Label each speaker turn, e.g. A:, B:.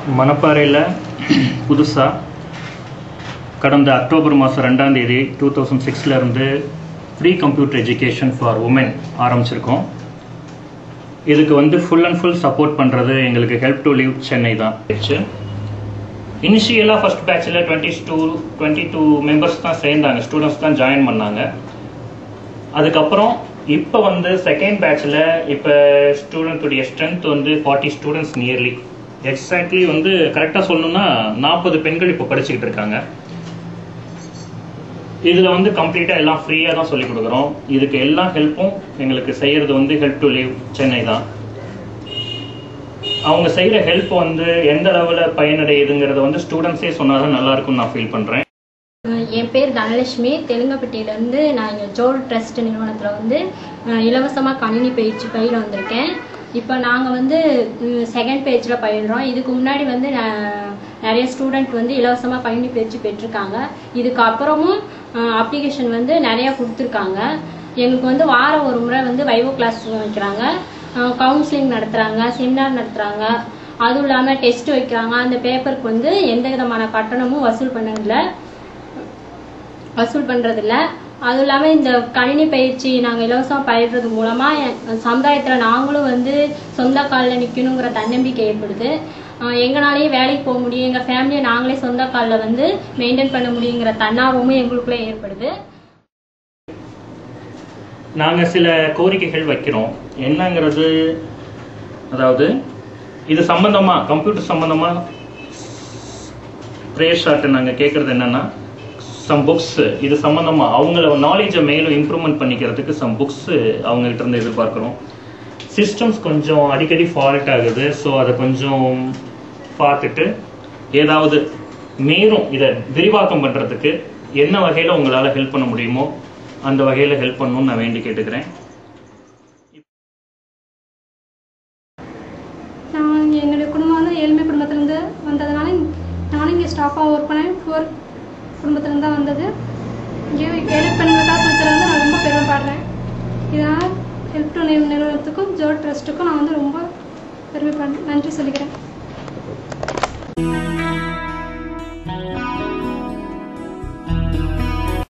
A: மணப்பாறையில் புதுசாக கடந்த அக்டோபர் மாதம் ரெண்டாம் தேதி டூ தௌசண்ட் சிக்ஸ்லேருந்து free computer education for women ஆரம்பிச்சிருக்கோம் இதுக்கு வந்து ஃபுல் அண்ட் ஃபுல் சப்போர்ட் பண்ணுறது எங்களுக்கு ஹெல்ப் டு லீவ் சென்னை தான் இனிஷியலாக ஃபஸ்ட் பேட்சில் twenty two twenty two members தான் சேர்ந்தாங்க ஸ்டூடெண்ட்ஸ் தான் ஜாயின் பண்ணாங்க அதுக்கப்புறம் இப்போ வந்து செகண்ட் பேட்சில் இப்போ ஸ்டூடெண்ட்டுடைய ஸ்ட்ரென்த் வந்து ஃபார்ட்டி ஸ்டூடெண்ட்ஸ் நியர்லி எக்ஸாக்ட்லி வந்து கரெக்டாக சொல்லணும்னா நாற்பது பெண்கள் இப்போ படிச்சுக்கிட்டு இருக்காங்க இதில் வந்து கம்ப்ளீட்டாக எல்லாம் ஃப்ரீயாக தான் சொல்லிக் கொடுக்குறோம் இதுக்கு எல்லா ஹெல்ப்பும் எங்களுக்கு செய்கிறது வந்து ஹெல்ப் டு லீவ் சென்னை தான் அவங்க செய்கிற ஹெல்ப் வந்து எந்த அளவில் பயனடையுதுங்கிறத வந்து ஸ்டூடெண்ட்ஸே சொன்னால் தான் நல்லா இருக்கும்னு நான் ஃபீல் பண்ணுறேன்
B: என் பேர் தனலட்சுமி தெலுங்கப்பட்டியிலேருந்து நான் இங்கே ஜோல் ட்ரஸ்ட் நிறுவனத்தில் வந்து இலவசமாக கணினி பயிற்சி பயில வந்திருக்கேன் இப்போ நாங்கள் வந்து செகண்ட் பேஜில் பயில்றோம் இதுக்கு முன்னாடி வந்து ந- நிறைய ஸ்டூடெண்ட் வந்து இலவசமாக கணினி பயிற்சி பெற்றிருக்காங்க இதுக்கு அப்புறமும் அப்ளிகேஷன் வந்து நிறையா கொடுத்துருக்காங்க எங்களுக்கு வந்து வாரம் ஒரு முறை வந்து வைவோ கிளாஸ் வைக்கிறாங்க கவுன்சிலிங் நடத்துகிறாங்க செமினார் நடத்துகிறாங்க அதுவும் இல்லாமல் டெஸ்ட் வைக்கிறாங்க அந்த பேப்பருக்கு வந்து எந்த விதமான கட்டணமும் வசூல் பண்ணதில்லை வசூல் பண்றதில்ல அதுவும் இல்லாமல் இந்த கணினி பயிற்சி நாங்கள் இலவசமாக பயிர்றது மூலமாக சமுதாயத்தில் நாங்களும் வந்து சொந்த காலில் நிற்கணுங்கிற தன்னம்பிக்கை ஏற்படுது அஹ் எங்களாலேயே வேலைக்கு போக முடியும் எங்கள் ஃபேமிலியை நாங்களே சொந்த காலில் வந்து மெயின்டைன் பண்ண முடியுங்கிற தன்னார்வமும் எங்களுக்குள்ளே ஏற்படுது
A: நாங்கள் சில கோரிக்கைகள் வைக்கிறோம் என்னங்கிறது அதாவது இது சம்பந்தமாக கம்ப்யூட்டர் சம்பந்தமாக ப்ரேயர் ஷார்ட்டை நாங்கள் கேட்குறது என்னன்னா சம் புக்ஸ் இது சம்பந்தமாக அவங்கள நாலேஜை மேலும் இம்ப்ரூவ்மெண்ட் பண்ணிக்கிறதுக்கு சம் புக்ஸ் அவங்ககிட்ட இருந்து எதிர்பார்க்குறோம் சிஸ்டம்ஸ் கொஞ்சம் அடிக்கடி ஃபால்ட் ஆகுது ஸோ அதை கொஞ்சம் பார்த்துட்டு ஏதாவது மேலும் இதை விரிவாக்கம் பண்ணுறதுக்கு என்ன வகையில் உங்களால் ஹெல்ப் பண்ண முடியுமோ அந்த வகையில் ஹெல்ப் பண்ணணும்னு நான் வேண்டி கேட்டுக்கிறேன்
C: நான் என்னுடைய குடும்பம் வந்து ஏழ்மை குடும்பத்திலேருந்து வந்ததுனால நானும் இங்கே ஸ்டாஃபாக ஒர்க் பண்ணேன் புவர் குடும்பத்திலேருந்து தான் வந்தது இங்கே ஏழை பெண்களுக்காக கொடுத்தது வந்து நான் ரொம்ப பெருமைப்படுறேன் இதனால் ஹெல்ப் டு நிறுவனத்துக்கும் ஜோ ட்ரஸ்ட்டுக்கும் நான் வந்து ரொம்ப பெருமைப்படுறேன் நன்றி சொல்லிக்கிறேன்